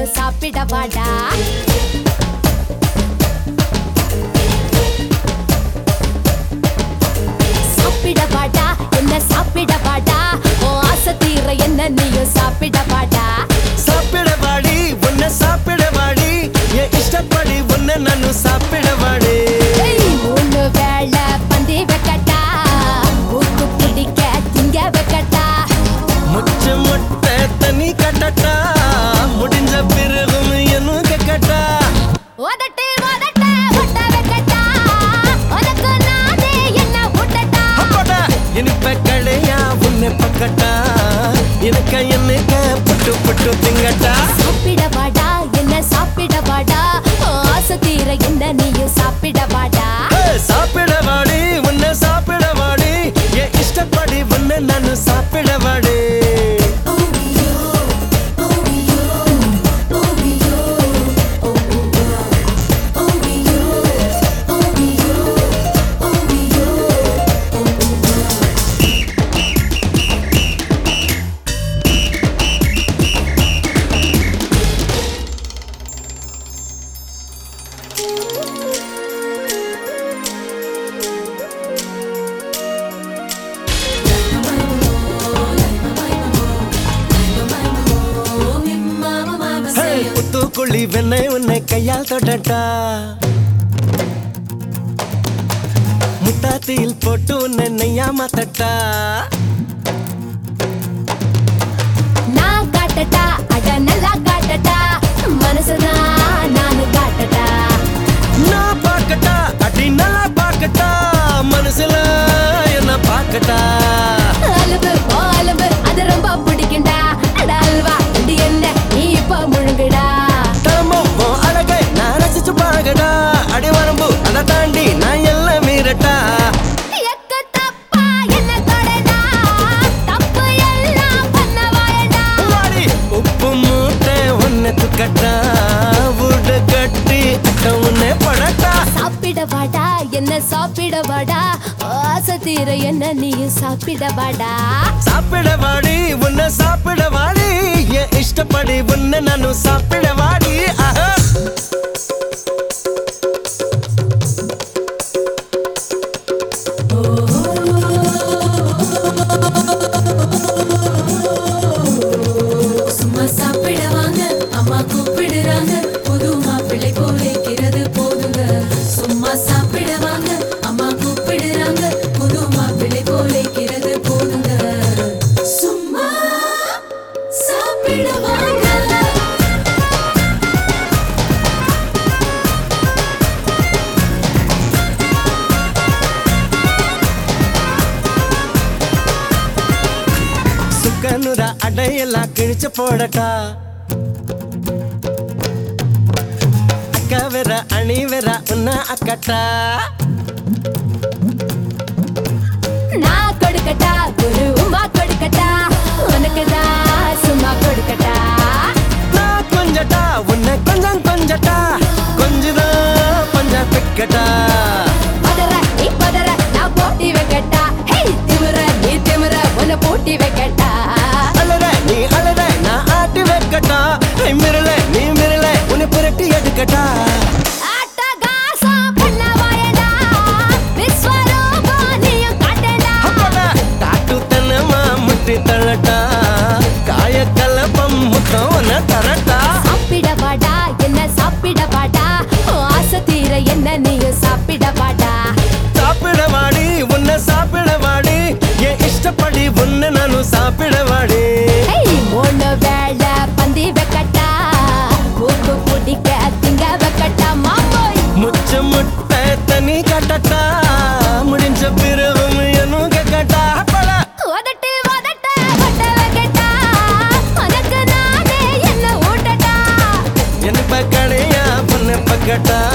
நீயும் சாப்பிட வாடா சாப்பிட வாடா என்ன சாப்பிட வாடா உன் ஆசை தீர என்ன நீயும் சாப்பிட வாடா சாப்பிட வாடி உன்னை சாப்பிட வாடி என் இஷ்டப்படி உன்னை நானும் சாப்பிட வாடி ஏய், மூணு வேளை பந்தி வைக்கட்டா ஊத்து பிடிக்க திங்க வைக்கட்டா முச்ச முட்டை தண்ணி கட்டட்டா முடிஞ்ச பிறகும் என்னும் கேட்கட்டா உதட்டு உதட்ட ஒட்ட வைக்கட்டா உனக்கு நானே என்ன ஊட்டட்டா அப்படா இனிப்ப கடையா உன்னை பக்கட்டா எனக்கு என்னக்க புட்டு புட்டு திங்கட்டா சாப்பிட வாடா என்ன சாப்பிட வாடா உன் ஆசை தீர என்ன நீயும் சாப்பிட வாடா ஏய், சாப்பிட வாடி உன்னை சாப்பிட வாடி என் இஷ்டப்படி உன்னை நானும் சாப்பிட வாடி ஏய், புத்துக்குழி வெண்ணை உன்னை கையால் தொடட்டா முட்டாத்தியில் போட்டு உன்னை நெய்யா மாத்தட்டா நான் காட்டட்டா அட நல்லா காட்டட்டா மனசுதான் நானு காட்டட்டா நான் பார்க்கட்டா அடி நல்லா பார்க்கட்டா மனசுல என்ன பார்க்கட்டா அலும்பு ஓ அலும்பு அது ரொம்ப பிடிக்கும்டா அட அல்வா இது என்ன நீ இப்ப முழுங்குடா தரமும் உன் அழகை நான் ரசிச்சு பழகடா அடி வரம்பு அதை தாண்டி நான் எல்லாம் மீறட்டா எக்க தப்பா என்ன தொடடா தப்பு எல்லாம் பண்ண வாயடா வாடி, உப்பு மூட்டை உன்னை துக்கட்டா வீடு கட்டி அட்ட உன்னை படட்டா சாப்பிட வாடா என்ன சாப்பிட வாடா ஆசை தீர என்ன நீயும் சாப்பிட வாடா சாப்பிட வாடி உன்னை சாப்பிட வாடி என் இஷ்டப்படி உன்னை நானும் சாப்பிட வாடி ஆஹா. சும்மா சாப்பிட வாங்க அம்மா கூப்பிடுறாங்க புது மாப்பிள்ளை போலிக்கிறது போதுங்க சும்மா சாப்பிட வாங்க அம்மா கூப்பிடுறாங்க புது மாப்பிள்ளை போலிக்கிறது போதுங்க சும்மா சாப்பிட வாங்க சுக்கனுர அடையெல்லாம் கிழிச்சு போடட்டா அக்கா வேற அணி வேற உன்ன அக்கட்டா நான் கொடுக்கட்டா குரு உமா கொடுக்கட்டா உனக்கு தான் சும்மா கொடுக்கட்டா நான் கொஞ்சட்டா உன்னை கொஞ்சம் கொஞ்சட்டா கொஞ்சதான் கொஞ்சம் பிக்கட்டா பதற நீ பதற நான் போட்டி வைக்கட்டா ஹே திமிர நீ திமிர உன்னை போட்டி வைக்கட்டா அலற நீ அலற நான் ஆட்டி வைக்கட்டா ஐ, மிரள நீ மிரள உன்னை புரட்டி எடுக்கட்டா ஆட்டகாசம் பண்ண வாயடா விஸ்வரூபம் நீயும் காட்டடா அப்படா காட்டு தனமா முட்டி தள்ளட்டா காய கலப்பம் முத்தம் உன்னை தரட்டா சாப்பிட வாடா என்ன சாப்பிட வாடா உன் ஆசை தீர என்ன நீயும் சாப்பிட வாடா சாப்பிட வாடி உன்னை சாப்பிட வாடி என் இஷ்டப்படி உன்னை நானும் சாப்பிட வாடி ஹேய் மூணு வேளை பந்தி வைக்கட்டா கூத்து பிடிக்க திங்க வைக்கட்டா மாமோய் முச்ச முட்டை தண்ணி கட்டட்டா முடிஞ்ச பிறகும் என்னும் கேட்கட்டா அப்படா உதட்டு உதட்ட ஒட்ட வைக்கட்டா உனக்கு நானே என்ன ஊட்டட்டா எனக்கு கடையா பொண்ணு பக்கட்டா